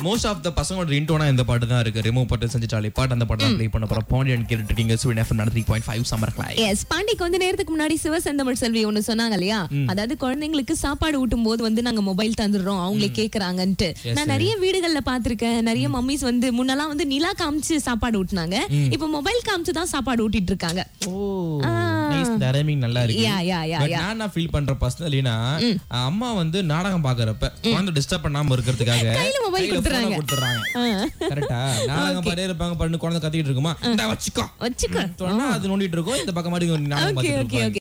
Most of the பசங்களோட ரிங்டோனா இந்த பாட்டு தான் இருக்கு ரிமூவ் பாட்டு செஞ்சுட்டாலே பாட்டு அந்த பாட்டு தான் ப்ளே பண்ண போறோம் பாண்டியன் கேட்டுட்டு இருக்கீங்க Suryan FM three point five summer கிளாய் எஸ் பாண்டி கொஞ்ச நேரத்துக்கு முன்னாடி சிவசெந்தமிழ் செல்வி ஒண்ணு சொன்னாங்க இல்லையா அதாவது குழந்தைங்களுக்கு சாப்பாடு ஊட்டும் போது வந்து நாங்க மொபைல் தந்துடுறோம் அவங்களே கேக்குறாங்கன்ட்டு நான் நிறைய வீடுகள்ல பாத்திருக்கேன் நிறைய மம்மிஸ் வந்து முன்னெல்லாம் வந்து நிலா காமிச்சு சாப்பாடு ஊட்டுனாங்க இப்ப மொபைல் காமிச்சு தான் சாப்பாடு ஊட்டிட்டு இருக்காங்க ஓ நைஸ் இந்த ரைமிங் நல்லா இருக்கு Yeah, yeah, yeah, But நான் என்ன ஃபீல் பண்ற பர்சனலினா அம்மா வந்து நாடகம் பாக்குறப்ப குழந்தை டிஸ்டர்ப் பண்ணாம இருக்கிறதுக்காக கையில mobile கையில phone கொடுத்துறாங்க. கொடுத்துறாங்க கரெக்டா நாடகம் பாட்டே இருப்பாங்க பண்ணு குழந்தை கத்திட்டு இருக்குமா இந்த வச்சுக்கோ வச்சுக்க சொன்னா அது நோண்டிட்டு இருக்கும் இந்த பக்கம் மாதிரி நாடகம் ஓகே பார்த்துட்டு ஓகே இருப்பாங்க. ஓகே